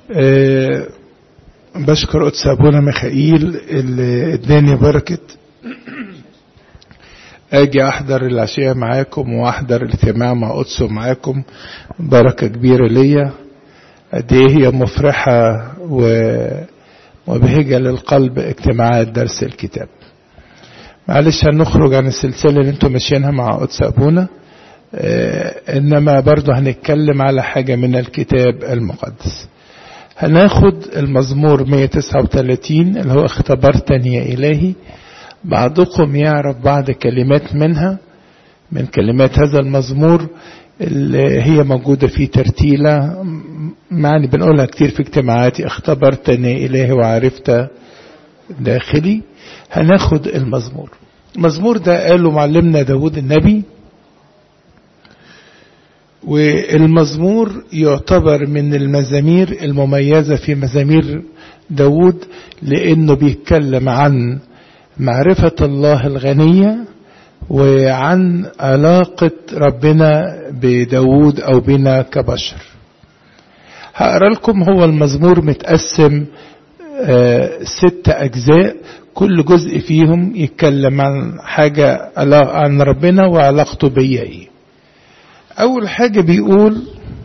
أه بشكر قدس أبونا ميخائيل اللي اداني بركة أجي أحضر العشية معاكم وأحضر الاجتماع مع قدسه معاكم بركة كبيرة ليا قد إيه هي مفرحة ومبهجة للقلب اجتماعات درس الكتاب معلش هنخرج عن السلسلة اللي انتم ماشيينها مع قدس أبونا اه إنما برضه هنتكلم على حاجة من الكتاب المقدس هناخد المزمور 139 اللي هو اختبرتني يا إلهي بعضكم يعرف بعض كلمات منها من كلمات هذا المزمور اللي هي موجودة في ترتيلة معني بنقولها كتير في اجتماعاتي اختبرتني إلهي وعرفت داخلي هناخد المزمور المزمور ده قاله معلمنا داود النبي والمزمور يعتبر من المزامير المميزة في مزامير داود لأنه بيتكلم عن معرفة الله الغنية وعن علاقة ربنا بداود أو بنا كبشر هقرا لكم هو المزمور متقسم آه ست أجزاء كل جزء فيهم يتكلم عن حاجة عن ربنا وعلاقته بيا إيه أول حاجة بيقول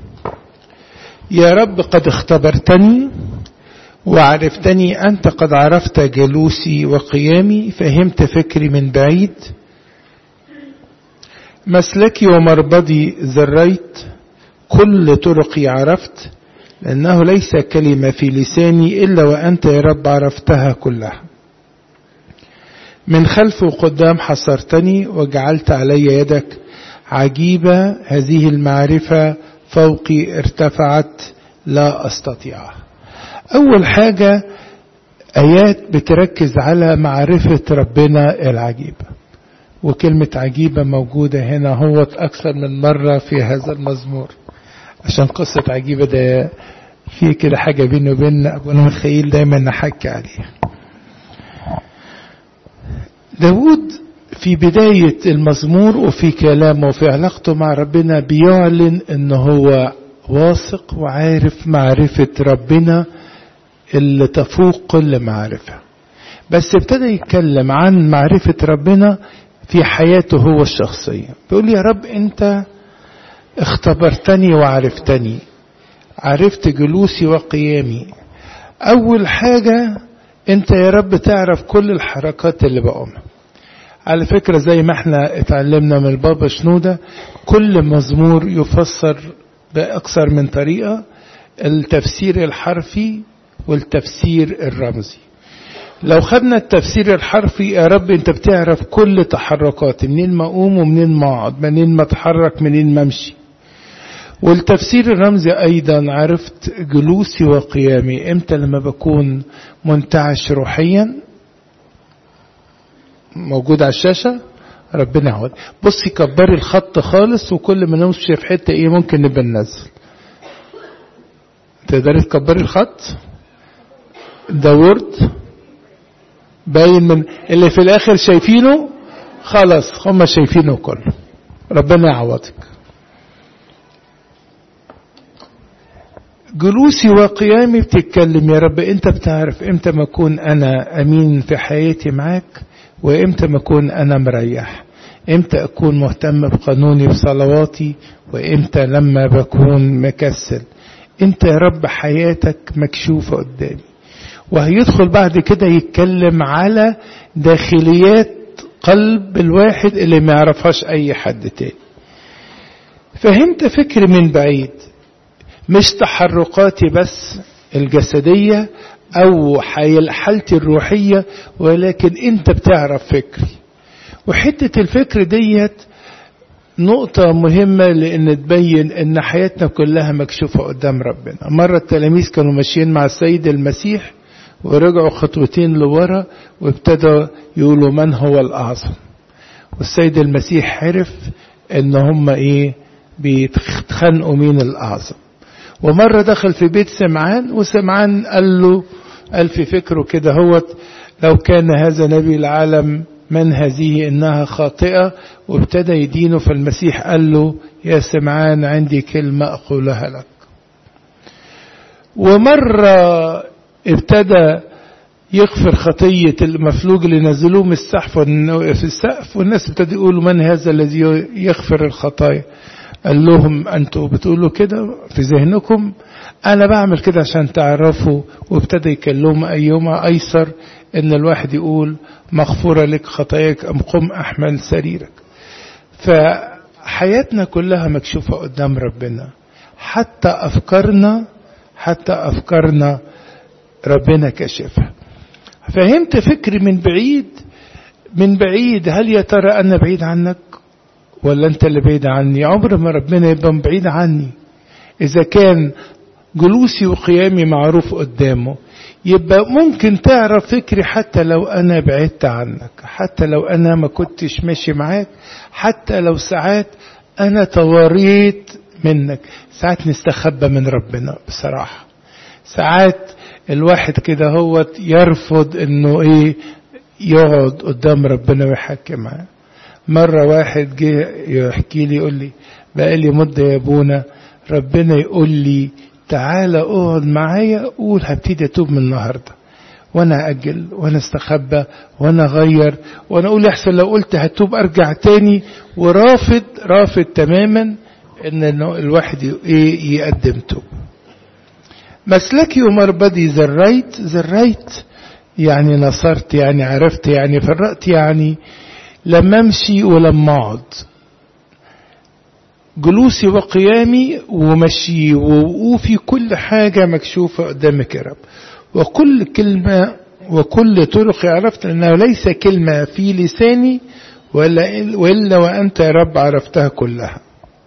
يا رب قد اختبرتني وعرفتني أنت قد عرفت جلوسي وقيامي فهمت فكري من بعيد مسلكي ومربضي ذريت كل طرقي عرفت لأنه ليس كلمة في لساني إلا وأنت يا رب عرفتها كلها من خلف وقدام حصرتني وجعلت علي يدك عجيبة هذه المعرفة فوقي ارتفعت لا أستطيعها أول حاجة آيات بتركز على معرفة ربنا العجيبة وكلمة عجيبة موجودة هنا هو أكثر من مرة في هذا المزمور عشان قصة عجيبة ده في كده حاجة بيني وبين أبونا ميخائيل دايما نحكي عليها داود في بداية المزمور وفي كلامه وفي علاقته مع ربنا بيعلن ان هو واثق وعارف معرفة ربنا اللي تفوق كل معرفة بس ابتدى يتكلم عن معرفة ربنا في حياته هو الشخصية بيقول يا رب انت اختبرتني وعرفتني عرفت جلوسي وقيامي اول حاجة انت يا رب تعرف كل الحركات اللي بقومها على فكرة زي ما احنا اتعلمنا من البابا شنودة كل مزمور يفسر بأكثر من طريقة التفسير الحرفي والتفسير الرمزي لو خدنا التفسير الحرفي يا رب انت بتعرف كل تحركاتي منين ما اقوم ومنين ما اقعد منين ما اتحرك منين ما امشي والتفسير الرمزي ايضا عرفت جلوسي وقيامي امتى لما بكون منتعش روحيا موجود على الشاشة ربنا هو بصي كبري الخط خالص وكل ما نمشي في حتة ايه ممكن نبقى ننزل تقدري تكبري الخط ده وورد باين من اللي في الاخر شايفينه خلاص هم شايفينه كله ربنا يعوضك جلوسي وقيامي بتتكلم يا رب انت بتعرف امتى ما اكون انا امين في حياتي معاك وامتى ما اكون انا مريح امتى اكون مهتم بقانوني بصلواتي وامتى لما بكون مكسل انت يا رب حياتك مكشوفة قدامي وهيدخل بعد كده يتكلم على داخليات قلب الواحد اللي ما يعرفهاش اي حد تاني فهمت فكر من بعيد مش تحركاتي بس الجسدية او حالتي الروحية ولكن انت بتعرف فكري وحتة الفكر ديت نقطة مهمة لأن تبين أن حياتنا كلها مكشوفة قدام ربنا مرة التلاميذ كانوا ماشيين مع السيد المسيح ورجعوا خطوتين لورا وابتدوا يقولوا من هو الأعظم والسيد المسيح عرف ان هم ايه بيتخانقوا مين الأعظم ومرة دخل في بيت سمعان وسمعان قال له قال في فكره كده هوت لو كان هذا نبي العالم من هذه إنها خاطئة وابتدى يدينه فالمسيح قال له يا سمعان عندي كلمة أقولها لك ومرة ابتدى يغفر خطية المفلوج اللي نزلوه من السقف في السقف والناس ابتدوا يقولوا من هذا الذي يغفر الخطايا قال لهم انتوا بتقولوا كده في ذهنكم انا بعمل كده عشان تعرفوا وابتدى يكلمهم ايهما ايسر ان الواحد يقول مغفورة لك خطاياك ام قم احمل سريرك فحياتنا كلها مكشوفة قدام ربنا حتى افكارنا حتى افكارنا ربنا كشفها فهمت فكري من بعيد من بعيد هل يا ترى انا بعيد عنك ولا انت اللي بعيد عني عمر ما ربنا يبقى بعيد عني اذا كان جلوسي وقيامي معروف قدامه يبقى ممكن تعرف فكري حتى لو انا بعدت عنك حتى لو انا ما كنتش ماشي معاك حتى لو ساعات انا تواريت منك ساعات نستخبى من ربنا بصراحة ساعات الواحد كده هو يرفض انه ايه يقعد قدام ربنا ويحكي معاه مرة واحد جه يحكي لي يقول لي بقى لي مدة يا ابونا ربنا يقول لي تعالى اقعد معايا قول هبتدي اتوب من النهارده وانا اجل وانا استخبى وانا اغير وانا اقول احسن لو قلت هتوب ارجع تاني ورافض رافض تماما ان الواحد ايه يقدم توب مسلكي ومربدي زريت زريت يعني نصرت يعني عرفت يعني فرقت يعني لما امشي ولما اقعد جلوسي وقيامي ومشي ووقوفي كل حاجة مكشوفة قدامك يا رب وكل كلمة وكل طرقي عرفت أنه ليس كلمة في لساني ولا وإلا وأنت يا رب عرفتها كلها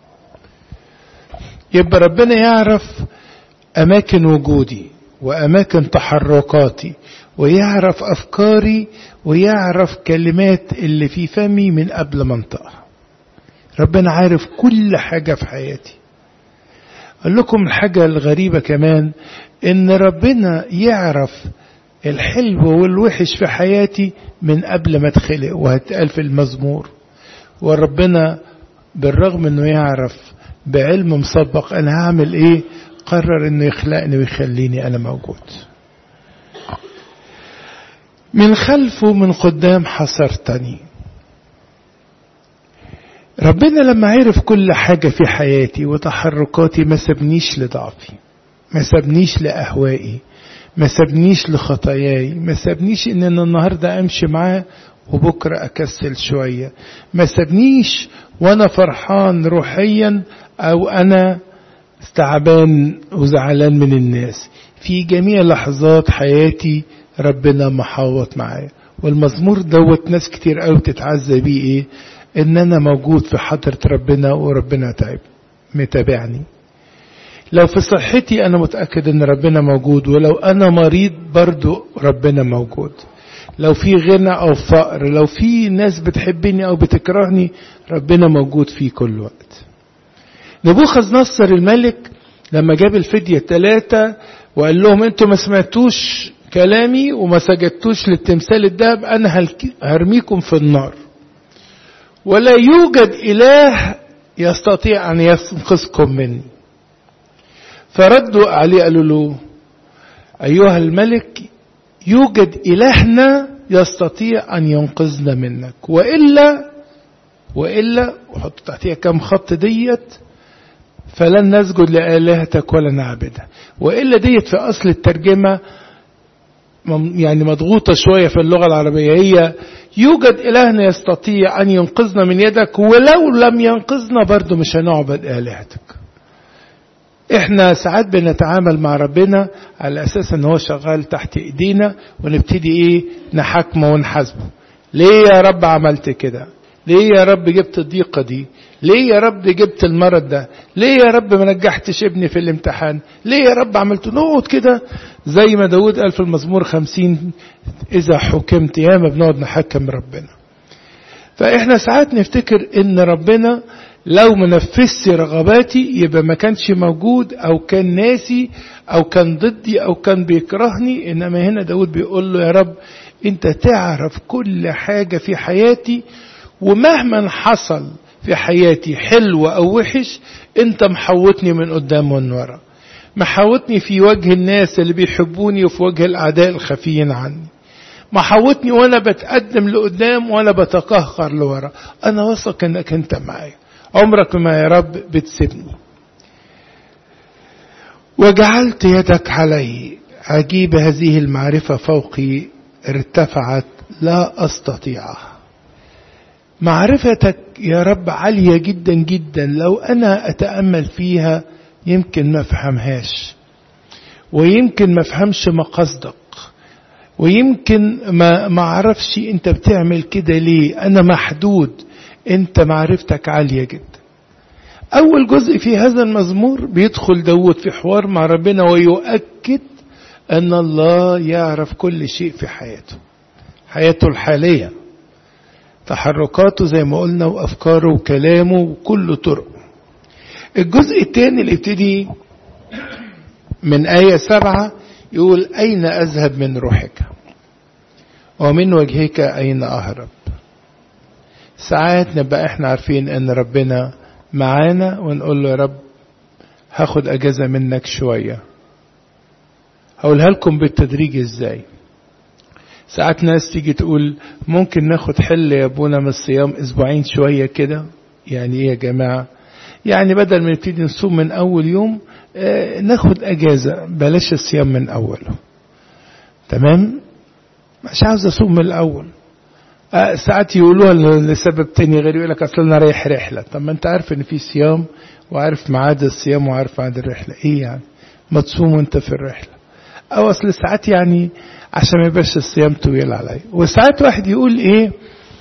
يبقى ربنا يعرف أماكن وجودي وأماكن تحركاتي ويعرف أفكاري ويعرف كلمات اللي في فمي من قبل ما انطقها ربنا عارف كل حاجة في حياتي أقول لكم الحاجة الغريبة كمان إن ربنا يعرف الحلو والوحش في حياتي من قبل ما اتخلق وهتقال في المزمور وربنا بالرغم انه يعرف بعلم مسبق انا هعمل ايه قرر انه يخلقني ويخليني انا موجود من خلفه من قدام حصرتني ربنا لما عرف كل حاجة في حياتي وتحركاتي ما سبنيش لضعفي ما سبنيش لأهوائي ما سبنيش لخطاياي ما سبنيش ان انا النهاردة امشي معاه وبكرة اكسل شوية ما سبنيش وانا فرحان روحيا او انا تعبان وزعلان من الناس في جميع لحظات حياتي ربنا محاوط معايا والمزمور دوت ناس كتير قوي بتتعزى بيه ايه ان انا موجود في حضرة ربنا وربنا تعب متابعني لو في صحتي انا متأكد ان ربنا موجود ولو انا مريض برضو ربنا موجود لو في غنى او فقر لو في ناس بتحبني او بتكرهني ربنا موجود في كل وقت نبوخذ نصر الملك لما جاب الفدية الثلاثة وقال لهم انتوا ما سمعتوش كلامي وما سجدتوش للتمثال الذهب انا هرميكم في النار ولا يوجد اله يستطيع ان ينقذكم مني فردوا عليه قالوا له ايها الملك يوجد الهنا يستطيع ان ينقذنا منك والا والا وحط تحتيها كم خط ديت فلن نسجد لآلهتك ولا نعبدها وإلا ديت في أصل الترجمة يعني مضغوطة شوية في اللغة العربية هي يوجد إلهنا يستطيع أن ينقذنا من يدك ولو لم ينقذنا برضه مش هنعبد آلهتك احنا ساعات بنتعامل مع ربنا على اساس ان هو شغال تحت ايدينا ونبتدي ايه نحاكمه ونحاسبه ليه يا رب عملت كده ليه يا رب جبت الضيقة دي ليه يا رب جبت المرض ده ليه يا رب ما نجحتش ابني في الامتحان ليه يا رب عملت نقعد كده زي ما داود قال في المزمور خمسين إذا حكمت ياما بنقعد نحكم ربنا فإحنا ساعات نفتكر إن ربنا لو ما نفذش رغباتي يبقى ما كانش موجود أو كان ناسي أو كان ضدي أو كان بيكرهني إنما هنا داود بيقول له يا رب أنت تعرف كل حاجة في حياتي ومهما حصل في حياتي حلو او وحش انت محوطني من قدام ومن ورا محاوطني في وجه الناس اللي بيحبوني وفي وجه الأعداء الخفيين عني محاوطني وأنا بتقدم لقدام وأنا بتقهقر لورا أنا واثق إنك أنت معايا عمرك ما يا رب بتسيبني وجعلت يدك علي عجيب هذه المعرفة فوقي ارتفعت لا أستطيعها معرفتك يا رب عالية جدا جدا لو أنا أتأمل فيها يمكن ما أفهمهاش ويمكن ما أفهمش مقصدك ويمكن ما ما أعرفش أنت بتعمل كده ليه أنا محدود أنت معرفتك عالية جدا أول جزء في هذا المزمور بيدخل داود في حوار مع ربنا ويؤكد أن الله يعرف كل شيء في حياته حياته الحالية تحركاته زي ما قلنا وأفكاره وكلامه وكل طرق الجزء الثاني اللي يبتدي من آية سبعة يقول أين أذهب من روحك ومن وجهك أين أهرب ساعات نبقى احنا عارفين ان ربنا معانا ونقول له يا رب هاخد اجازة منك شوية هقولها لكم بالتدريج ازاي ساعات ناس تيجي تقول ممكن ناخد حل يا ابونا من الصيام اسبوعين شوية كده يعني ايه يا جماعة يعني بدل ما نبتدي نصوم من اول يوم آه ناخد اجازة بلاش الصيام من اوله تمام مش عاوز اصوم من الاول آه ساعات يقولوها لسبب تاني غير يقول لك اصل انا رايح رحله طب ما انت عارف ان في صيام وعارف ميعاد الصيام وعارف ميعاد الرحله ايه يعني ما تصوم وانت في الرحله او اصل ساعات يعني عشان ما يبقاش الصيام طويل عليا وساعات واحد يقول ايه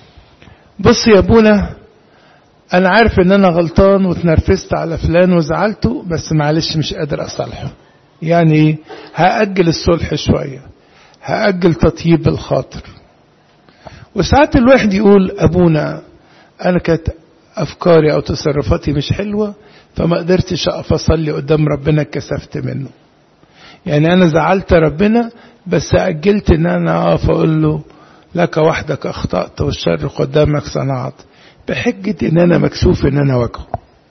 بص يا ابونا انا عارف ان انا غلطان واتنرفزت على فلان وزعلته بس معلش مش قادر اصالحه يعني ايه هاجل الصلح شويه هاجل تطيب الخاطر وساعات الواحد يقول أبونا أنا كانت أفكاري أو تصرفاتي مش حلوة فما قدرتش أقف أصلي قدام ربنا اتكسفت منه يعني أنا زعلت ربنا بس أجلت إن أنا أقف أقول له لك وحدك أخطأت والشر قدامك صنعت بحجة إن أنا مكسوف إن أنا واجهه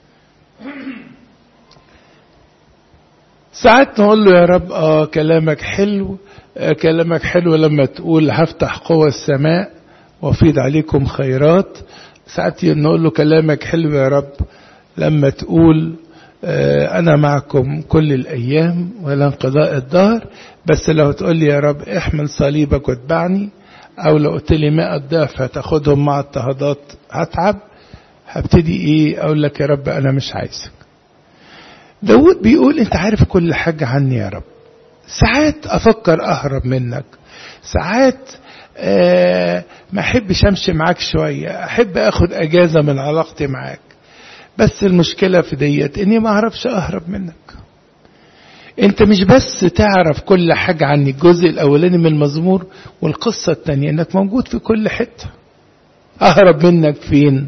ساعات نقول له يا رب آه كلامك حلو آه كلامك حلو لما تقول هفتح قوى السماء وافيض عليكم خيرات ساعات نقول له كلامك حلو يا رب لما تقول آه أنا معكم كل الأيام ولا انقضاء الدهر بس لو تقول لي يا رب احمل صليبك واتبعني أو لو قلت لي مئة ضعف هتاخدهم مع اضطهادات هتعب هبتدي إيه أقول لك يا رب أنا مش عايزك داود بيقول أنت عارف كل حاجة عني يا رب ساعات أفكر أهرب منك ساعات آه ما أحبش أمشي معاك شوية أحب أخد أجازة من علاقتي معاك بس المشكلة في ديت إني ما أعرفش أهرب منك أنت مش بس تعرف كل حاجة عني الجزء الأولاني من المزمور والقصة التانية إنك موجود في كل حتة أهرب منك فين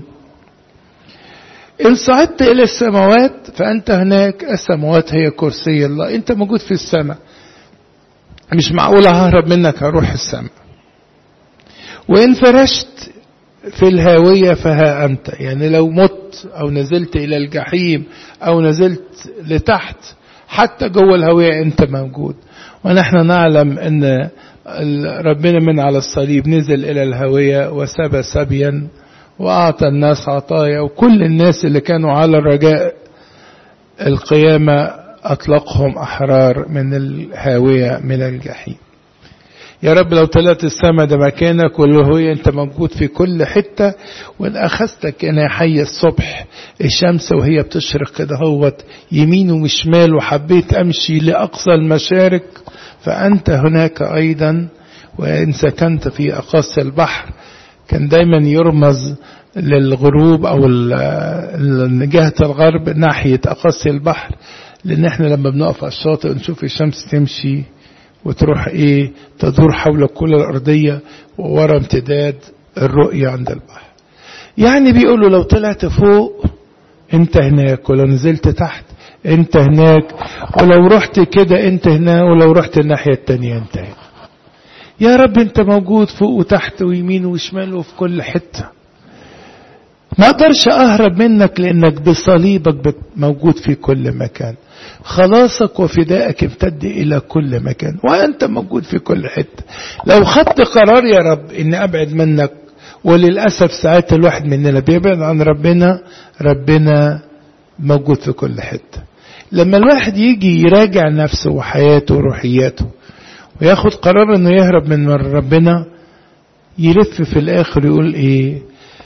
إن صعدت إلى السماوات فأنت هناك السماوات هي كرسي الله أنت موجود في السماء مش معقول ههرب منك هروح السماء وإن فرشت في الهاوية فها أنت يعني لو مت أو نزلت إلى الجحيم أو نزلت لتحت حتى جوه الهاوية أنت موجود ونحن نعلم أن ربنا من على الصليب نزل إلى الهاوية وسبى سبيا وأعطى الناس عطايا وكل الناس اللي كانوا على الرجاء القيامة أطلقهم أحرار من الهاوية من الجحيم يا رب لو طلعت السماء ده مكانك والهوية انت موجود في كل حتة وان اخذتك انا حي الصبح الشمس وهي بتشرق كده هوت يمين وشمال وحبيت امشي لاقصى المشارق فانت هناك ايضا وان سكنت في اقاصي البحر كان دايما يرمز للغروب او جهة الغرب ناحية اقاصي البحر لان احنا لما بنقف على الشاطئ نشوف الشمس تمشي وتروح ايه تدور حول كل الارضية وورا امتداد الرؤية عند البحر يعني بيقولوا لو طلعت فوق انت هناك ولو نزلت تحت انت هناك ولو رحت كده انت هنا ولو رحت الناحية التانية انت هنا يا رب انت موجود فوق وتحت ويمين وشمال وفي كل حتة ما اقدرش اهرب منك لانك بصليبك موجود في كل مكان خلاصك وفدائك امتد إلى كل مكان وأنت موجود في كل حتة لو خدت قرار يا رب إني أبعد منك وللأسف ساعات الواحد مننا بيبعد عن ربنا ربنا موجود في كل حتة لما الواحد يجي يراجع نفسه وحياته وروحياته وياخد قرار انه يهرب من ربنا يلف في الاخر يقول ايه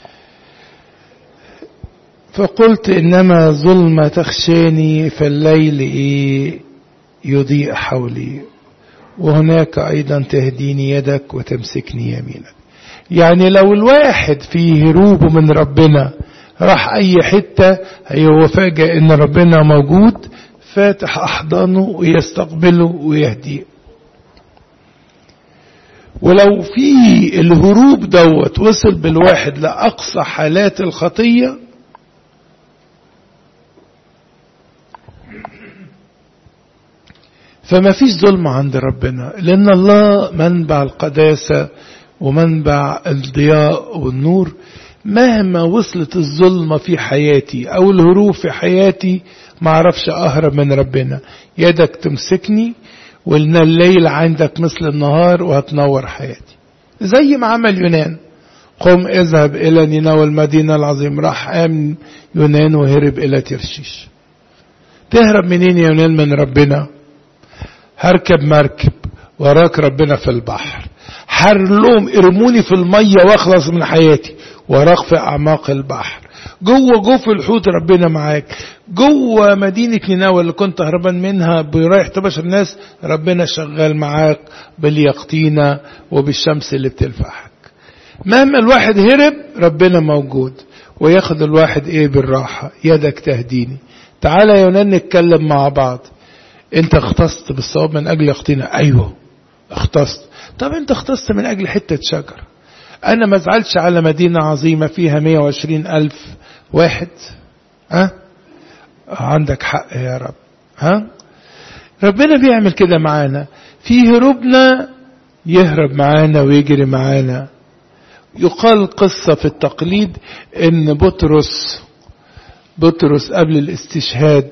فقلت انما ظلمة تخشاني فالليل ايه يضيء حولي وهناك ايضا تهديني يدك وتمسكني يمينك يعني لو الواحد في هروبه من ربنا راح اي حتة هو فاجأ ان ربنا موجود فاتح احضانه ويستقبله ويهديه ولو في الهروب دوت وصل بالواحد لأقصى حالات الخطية فما فيش ظلم عند ربنا لأن الله منبع القداسة ومنبع الضياء والنور مهما وصلت الظلمة في حياتي أو الهروب في حياتي ما أعرفش أهرب من ربنا يدك تمسكني وإن الليل عندك مثل النهار وهتنور حياتي زي ما عمل يونان قم اذهب إلى نينوى المدينة العظيم راح قام يونان وهرب إلى ترشيش تهرب منين يا يونان من ربنا هركب مركب وراك ربنا في البحر حر لهم ارموني في المية واخلص من حياتي وراك في أعماق البحر جوه جوف الحوت ربنا معاك جوه مدينة نينوى اللي كنت هربان منها برايح تبشر الناس ربنا شغال معاك باليقطينة وبالشمس اللي بتلفحك مهما الواحد هرب ربنا موجود وياخد الواحد ايه بالراحة يدك تهديني تعالى يا يونان نتكلم مع بعض انت اختصت بالصواب من اجل يقطينة ايوه اختصت طب انت اختصت من اجل حتة شجر انا ما ازعلش على مدينة عظيمة فيها 120 الف واحد ها عندك حق يا رب ها ربنا بيعمل كده معانا في هروبنا يهرب معانا ويجري معانا يقال قصة في التقليد ان بطرس بطرس قبل الاستشهاد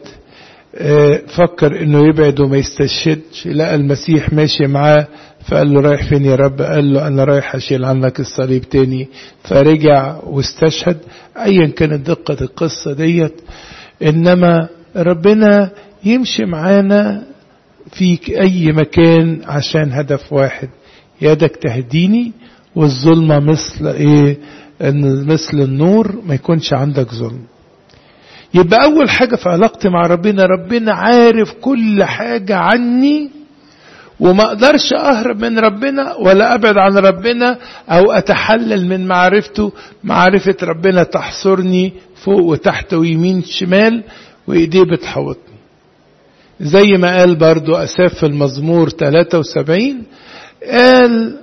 فكر انه يبعد وما يستشهدش لقى المسيح ماشي معاه فقال له رايح فين يا رب قال له انا رايح اشيل عنك الصليب تاني فرجع واستشهد ايا كانت دقة القصة ديت انما ربنا يمشي معانا في اي مكان عشان هدف واحد يدك تهديني والظلمة مثل ايه ان مثل النور ما يكونش عندك ظلم يبقى اول حاجة في علاقتي مع ربنا ربنا عارف كل حاجة عني وما اقدرش اهرب من ربنا ولا ابعد عن ربنا او اتحلل من معرفته معرفة ربنا تحصرني فوق وتحت ويمين شمال وايديه بتحوطني زي ما قال برضو اساف في المزمور 73 قال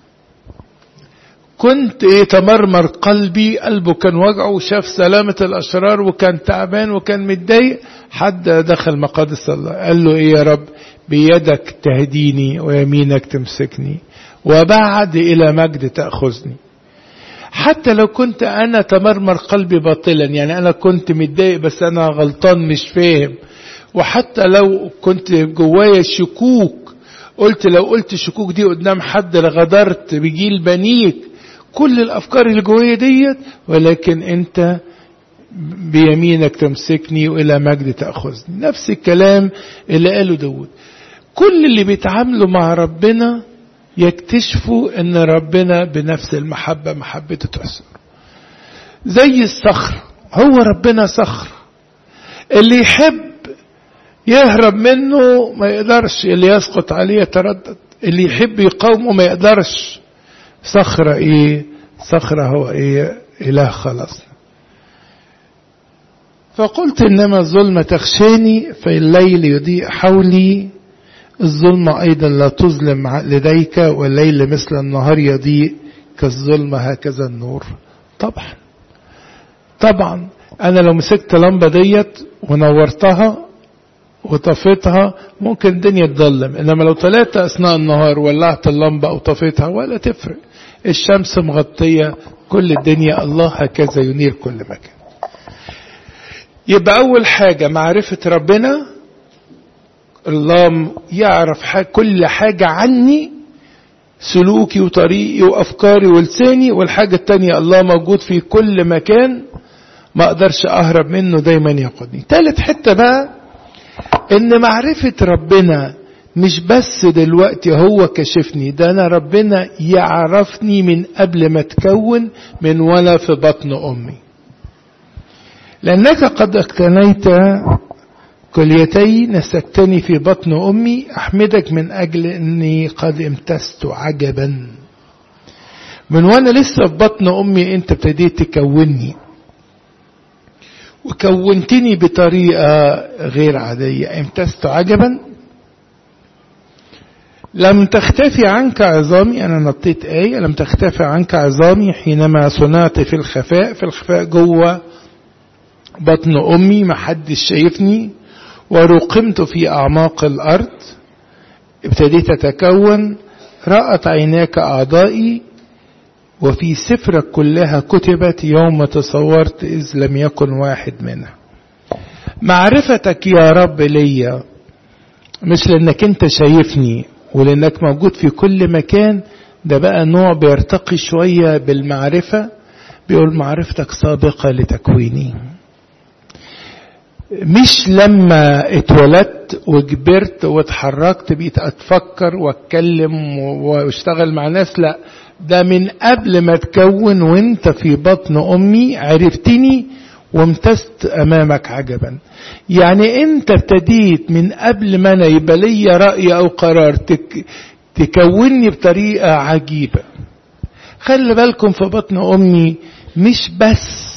كنت ايه تمرمر قلبي قلبه كان وجعه وشاف سلامة الاشرار وكان تعبان وكان متضايق حد دخل مقادس الله قال له ايه يا رب بيدك تهديني ويمينك تمسكني وبعد الى مجد تأخذني حتى لو كنت انا تمرمر قلبي باطلا يعني انا كنت متضايق بس انا غلطان مش فاهم وحتى لو كنت جوايا شكوك قلت لو قلت شكوك دي قدام حد لغدرت بجيل بنيك كل الافكار اللي جوايا ديت ولكن انت بيمينك تمسكني والى مجد تاخذني نفس الكلام اللي قاله داود كل اللي بيتعاملوا مع ربنا يكتشفوا ان ربنا بنفس المحبه محبته تحسن زي الصخر هو ربنا صخر اللي يحب يهرب منه ما يقدرش اللي يسقط عليه يتردد اللي يحب يقاومه ما يقدرش صخرة ايه صخرة هو ايه اله خلصنا فقلت انما الظلمة تخشاني فالليل يضيء حولي الظلمة ايضا لا تظلم لديك والليل مثل النهار يضيء كالظلمة هكذا النور طبعا طبعا انا لو مسكت لمبة ديت ونورتها وطفيتها ممكن الدنيا تظلم انما لو طلعت اثناء النهار ولعت اللمبة او طفيتها ولا تفرق الشمس مغطية كل الدنيا الله هكذا ينير كل مكان يبقى اول حاجة معرفة ربنا الله يعرف كل حاجة عني سلوكي وطريقي وأفكاري ولساني والحاجة التانية الله موجود في كل مكان ما أقدرش أهرب منه دايما يقودني تالت حتة بقى إن معرفة ربنا مش بس دلوقتي هو كشفني ده أنا ربنا يعرفني من قبل ما تكون من ولا في بطن أمي لأنك قد اقتنيت كليتي نسكتني في بطن أمي أحمدك من أجل أني قد امتست عجبا من وأنا لسه في بطن أمي أنت ابتديت تكوني وكونتني بطريقة غير عادية امتست عجبا لم تختفي عنك عظامي أنا نطيت آية لم تختفي عنك عظامي حينما صنعت في الخفاء في الخفاء جوه بطن أمي ما حدش شايفني ورقمت في أعماق الأرض ابتديت أتكون رأت عيناك أعضائي وفي سفرك كلها كتبت يوم تصورت إذ لم يكن واحد منها معرفتك يا رب ليا مش لأنك أنت شايفني ولأنك موجود في كل مكان ده بقى نوع بيرتقي شوية بالمعرفة بيقول معرفتك سابقة لتكويني مش لما اتولدت وكبرت واتحركت بقيت اتفكر واتكلم واشتغل مع ناس لا ده من قبل ما تكون وانت في بطن امي عرفتني وامتزت امامك عجبا يعني انت ابتديت من قبل ما انا يبقى ليا راي او قرار تك تكونني بطريقه عجيبه خلي بالكم في بطن امي مش بس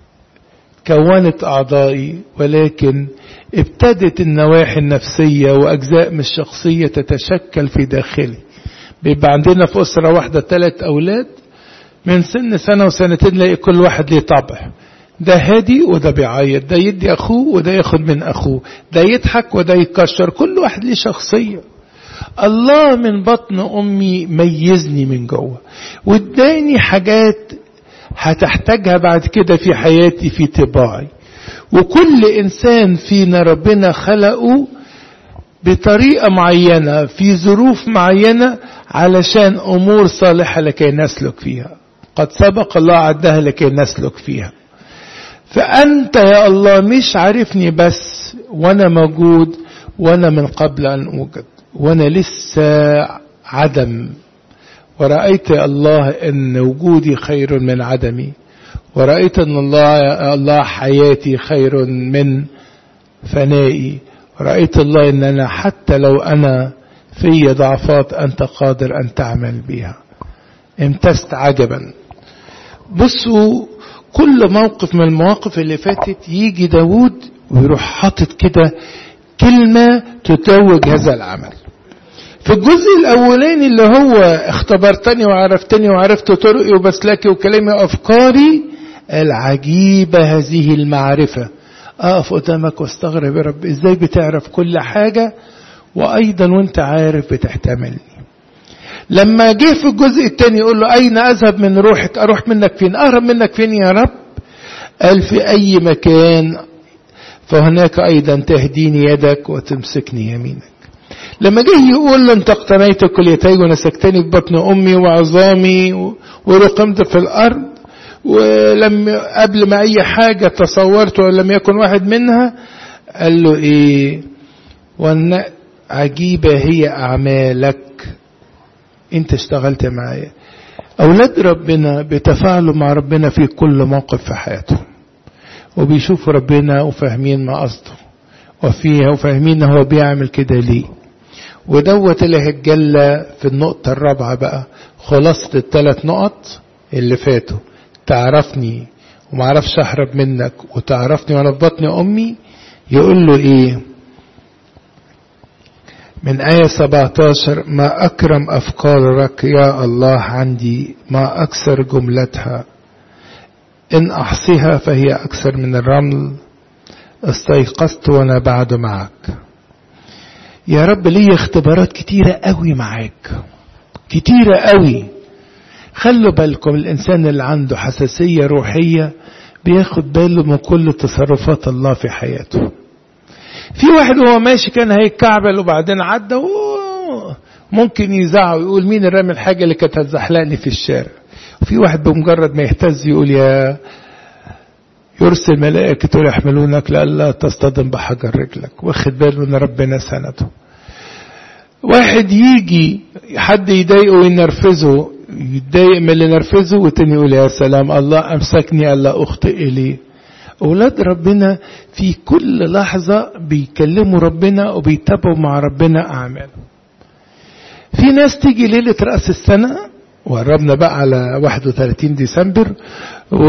كونت أعضائي ولكن ابتدت النواحي النفسية وأجزاء من الشخصية تتشكل في داخلي بيبقى عندنا في أسرة واحدة ثلاث أولاد من سن سنة وسنتين نلاقي كل واحد ليه طبع ده هادي وده بيعيط ده يدي أخوه وده ياخد من أخوه ده يضحك وده يكشر كل واحد ليه شخصية الله من بطن أمي ميزني من جوه واداني حاجات هتحتاجها بعد كده في حياتي في طباعي وكل انسان فينا ربنا خلقه بطريقة معينة في ظروف معينة علشان امور صالحة لكي نسلك فيها قد سبق الله عدها لكي نسلك فيها فانت يا الله مش عارفني بس وانا موجود وانا من قبل ان اوجد وانا لسه عدم ورأيت الله أن وجودي خير من عدمي ورأيت أن الله الله حياتي خير من فنائي ورأيت الله أن أنا حتى لو أنا في ضعفات أنت قادر أن تعمل بها امتزت عجبا بصوا كل موقف من المواقف اللي فاتت يجي داود ويروح حاطط كده كلمة تتوج هذا العمل في الجزء الاولاني اللي هو اختبرتني وعرفتني وعرفت طرقي وبسلكي وكلامي وافكاري العجيبة هذه المعرفة اقف قدامك واستغرب يا رب ازاي بتعرف كل حاجة وايضا وانت عارف بتحتملني لما جه في الجزء الثاني يقول له اين اذهب من روحك اروح منك فين اهرب منك فين يا رب قال في اي مكان فهناك ايضا تهديني يدك وتمسكني يمينك لما جه يقول له انت اقتنيت كليتي ونسكتني في بطن امي وعظامي ورقمت في الارض ولم قبل ما اي حاجة تصورت ولم يكن واحد منها قال له ايه وان عجيبة هي اعمالك انت اشتغلت معايا اولاد ربنا بيتفاعلوا مع ربنا في كل موقف في حياتهم وبيشوفوا ربنا وفاهمين ما قصده وفيها وفاهمين هو بيعمل كده ليه ودوت اللي هتجلى في النقطة الرابعة بقى خلاصة الثلاث نقط اللي فاتوا تعرفني ومعرفش اهرب منك وتعرفني وانا في بطن امي يقول له ايه من آية 17 ما أكرم أفكارك يا الله عندي ما أكثر جملتها إن أحصيها فهي أكثر من الرمل استيقظت وأنا بعد معك يا رب لي اختبارات كتيرة قوي معاك كتيرة قوي خلوا بالكم الإنسان اللي عنده حساسية روحية بياخد باله من كل تصرفات الله في حياته في واحد وهو ماشي كان هيتكعبل وبعدين عدى ممكن يزعق ويقول مين رامي الحاجة اللي كانت هتزحلقني في الشارع وفي واحد بمجرد ما يهتز يقول يا يرسل ملائكة يحملونك لئلا تصطدم بحجر رجلك واخد باله ان ربنا سنده واحد يجي حد يضايقه وينرفزه يتضايق من اللي نرفزه والتاني يقول يا سلام الله امسكني الا اخطئ اليه اولاد ربنا في كل لحظة بيكلموا ربنا وبيتابعوا مع ربنا اعمالهم في ناس تيجي ليلة رأس السنة وقربنا بقى على 31 ديسمبر و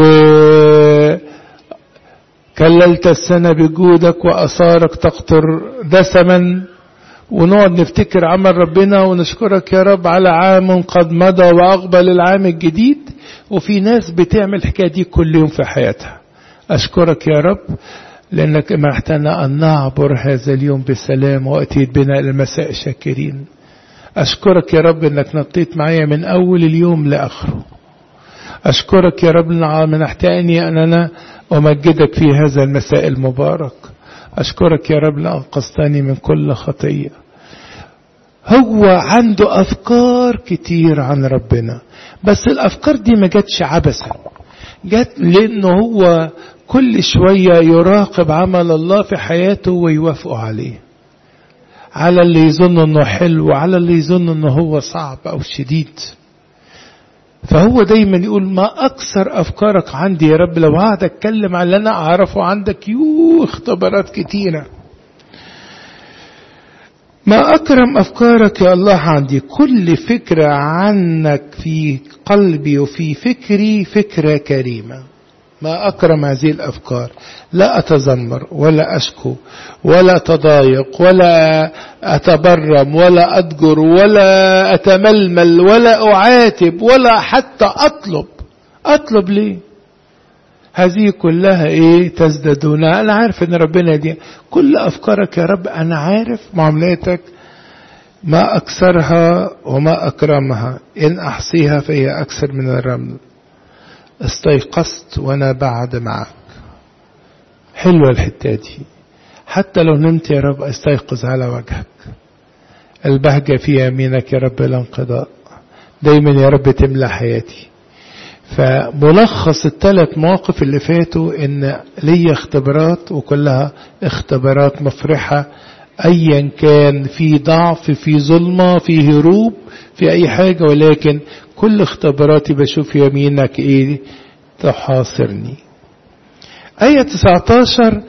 كللت السنة بجودك وأثارك تقطر دسما ونقعد نفتكر عمل ربنا ونشكرك يا رب على عام قد مضى وأقبل العام الجديد وفي ناس بتعمل الحكاية دي كل يوم في حياتها أشكرك يا رب لأنك منحتنا أن نعبر هذا اليوم بسلام وأتيت بنا إلى المساء شاكرين أشكرك يا رب أنك نطيت معايا من أول اليوم لآخره أشكرك يا رب منحتني أن أنا أمجدك في هذا المساء المبارك أشكرك يا رب لأنقذتني من كل خطية هو عنده أفكار كتير عن ربنا بس الأفكار دي ما جاتش عبثا جات لأنه هو كل شوية يراقب عمل الله في حياته ويوافقه عليه على اللي يظن انه حلو وعلى اللي يظن انه هو صعب او شديد فهو دايما يقول ما اكثر افكارك عندي يا رب لو قعد اتكلم على اللي انا اعرفه عندك يو اختبارات كتيره ما اكرم افكارك يا الله عندي كل فكره عنك في قلبي وفي فكري فكره كريمه ما أكرم هذه الأفكار لا أتذمر ولا أشكو ولا أتضايق ولا أتبرم ولا أضجر ولا أتململ ولا أعاتب ولا حتى أطلب أطلب ليه هذه كلها ايه تزدادون انا عارف ان ربنا دي كل افكارك يا رب انا عارف معاملاتك ما اكثرها وما اكرمها ان احصيها فهي اكثر من الرمل استيقظت وانا بعد معك حلوة الحتة دي حتى لو نمت يا رب استيقظ على وجهك البهجة في يمينك يا رب الانقضاء دايما يا رب تملى حياتي فملخص الثلاث مواقف اللي فاتوا ان ليا اختبارات وكلها اختبارات مفرحة ايا كان في ضعف في ظلمة في هروب في اي حاجة ولكن كل اختباراتي بشوف يمينك ايه تحاصرني آية 19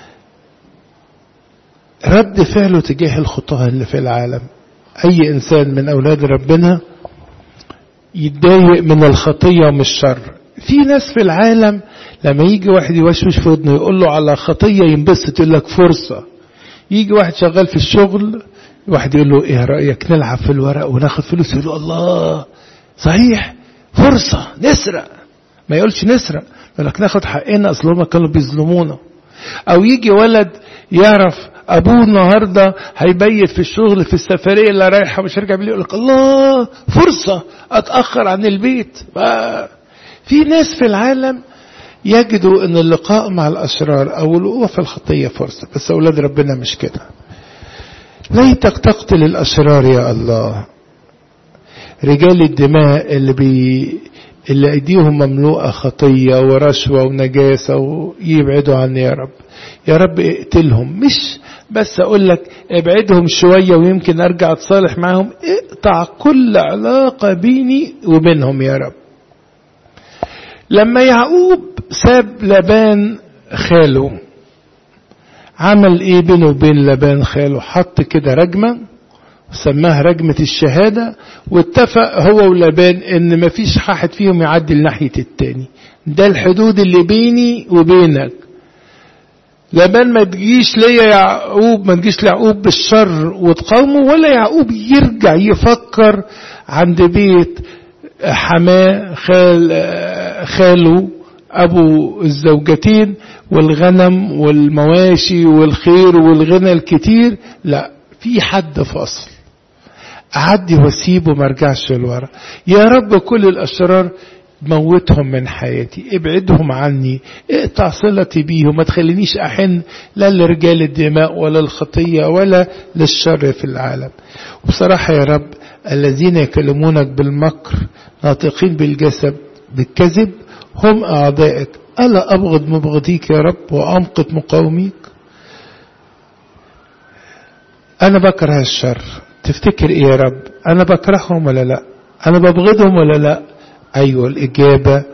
رد فعله تجاه الخطاة اللي في العالم أي إنسان من أولاد ربنا يتضايق من الخطية ومن الشر في ناس في العالم لما يجي واحد يوشوش في ودنه يقول له على خطية ينبسط يقول لك فرصة يجي واحد شغال في الشغل واحد يقول له ايه رأيك نلعب في الورق وناخد فلوس يقول له الله صحيح فرصة نسرق ما يقولش نسرق يقول لك ناخد حقنا اصل هما كانوا بيظلمونا او يجي ولد يعرف ابوه النهارده هيبيت في الشغل في السفريه اللي رايحه مش هيرجع بالليل يقول لك الله فرصه اتاخر عن البيت في ناس في العالم يجدوا ان اللقاء مع الاشرار او الوقوع في الخطيه فرصه بس اولاد ربنا مش كده ليتك تقتل الاشرار يا الله رجال الدماء اللي بي اللي ايديهم مملوءه خطيه ورشوه ونجاسه ويبعدوا عني يا رب يا رب اقتلهم مش بس اقول لك ابعدهم شويه ويمكن ارجع اتصالح معاهم اقطع كل علاقه بيني وبينهم يا رب لما يعقوب ساب لبان خاله عمل ايه بينه وبين لبان خاله حط كده رجمه سماها رجمة الشهادة واتفق هو ولبان ان مفيش حاحد فيهم يعدي لناحية التاني ده الحدود اللي بيني وبينك لبان ما تجيش ليا يعقوب ما تجيش ليعقوب بالشر وتقاومه ولا يعقوب يرجع يفكر عند بيت حماه خال خاله ابو الزوجتين والغنم والمواشي والخير والغنى الكتير لا في حد فاصل أعدي واسيبه ما ارجعش لورا يا رب كل الأشرار موتهم من حياتي ابعدهم عني اقطع صلتي بيهم ما تخلينيش أحن لا لرجال الدماء ولا الخطية ولا للشر في العالم وبصراحة يا رب الذين يكلمونك بالمكر ناطقين بالجسد بالكذب هم أعدائك ألا أبغض مبغضيك يا رب وأمقت مقاوميك أنا بكره الشر تفتكر إيه يا رب أنا بكرههم ولا لا أنا ببغضهم ولا لا أيوة الإجابة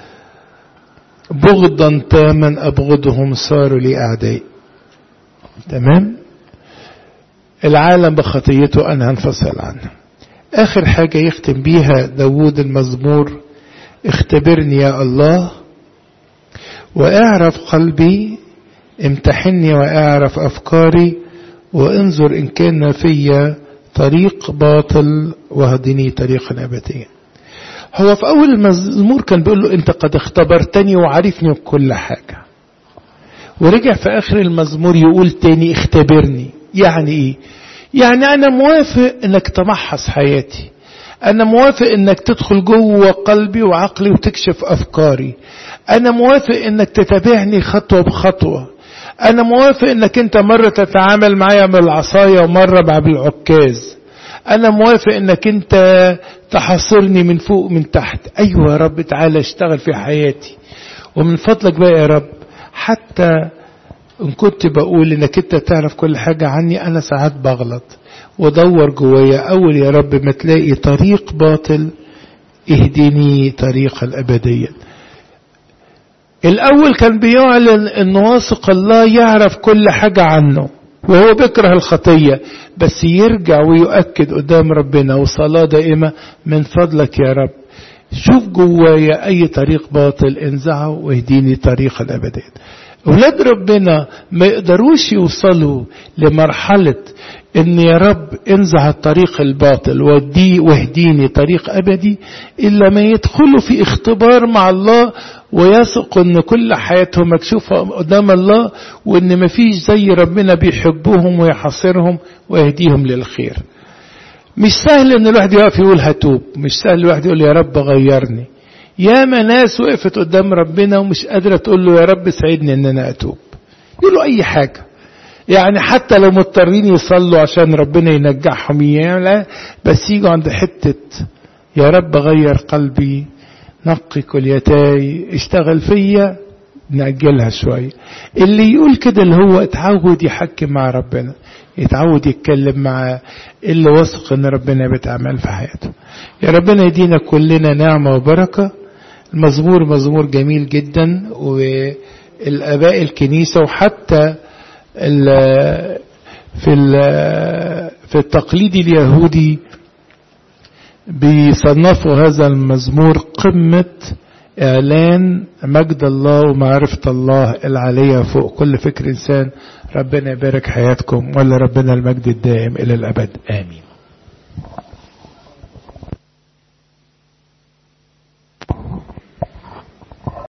بغضا تاما أبغضهم صاروا لي أعدائي تمام العالم بخطيته أنا هنفصل عنه آخر حاجة يختم بيها داود المزمور اختبرني يا الله واعرف قلبي امتحني واعرف أفكاري وانظر إن كان في طريق باطل واهدني طريقا أبديا هو في أول المزمور كان بيقول له أنت قد اختبرتني وعرفني بكل حاجة ورجع في آخر المزمور يقول تاني اختبرني يعني إيه يعني أنا موافق أنك تمحص حياتي أنا موافق أنك تدخل جوه قلبي وعقلي وتكشف أفكاري أنا موافق أنك تتابعني خطوة بخطوة أنا موافق أنك أنت مرة تتعامل معايا بالعصاية ومرة مع بالعكاز أنا موافق أنك أنت تحصرني من فوق ومن تحت أيوة يا رب تعالى اشتغل في حياتي ومن فضلك بقى يا رب حتى إن كنت بقول إنك أنت تعرف كل حاجة عني أنا ساعات بغلط ودور جوايا أول يا رب ما تلاقي طريق باطل اهدني طريق الأبدية الأول كان بيعلن أن واثق الله يعرف كل حاجة عنه وهو بيكره الخطية بس يرجع ويؤكد قدام ربنا وصلاة دائمة من فضلك يا رب شوف جوايا أي طريق باطل انزعه واهديني طريق الأبدية أولاد ربنا ما يقدروش يوصلوا لمرحلة ان يا رب انزع الطريق الباطل ودي واهديني طريق ابدي الا ما يدخلوا في اختبار مع الله ويثقوا ان كل حياتهم مكشوفة قدام الله وان ما فيش زي ربنا بيحبهم ويحصرهم ويهديهم للخير مش سهل ان الواحد يقف يقول هتوب مش سهل الواحد يقول يا رب غيرني ياما ناس وقفت قدام ربنا ومش قادرة تقول له يا رب ساعدني ان انا اتوب يقولوا اي حاجة يعني حتى لو مضطرين يصلوا عشان ربنا ينجحهم يعني بس يجوا عند حتة يا رب غير قلبي نقي كليتاي اشتغل فيا نأجلها شوية اللي يقول كده اللي هو اتعود يحكم مع ربنا يتعود يتكلم مع اللي واثق ان ربنا بيتعمل في حياته يا ربنا يدينا كلنا نعمة وبركة المزمور مزمور جميل جدا والآباء الكنيسة وحتى ال في ال في التقليد اليهودي بيصنفوا هذا المزمور قمة إعلان مجد الله ومعرفة الله العالية فوق كل فكر إنسان ربنا يبارك حياتكم ولا ربنا المجد الدائم إلى الأبد آمين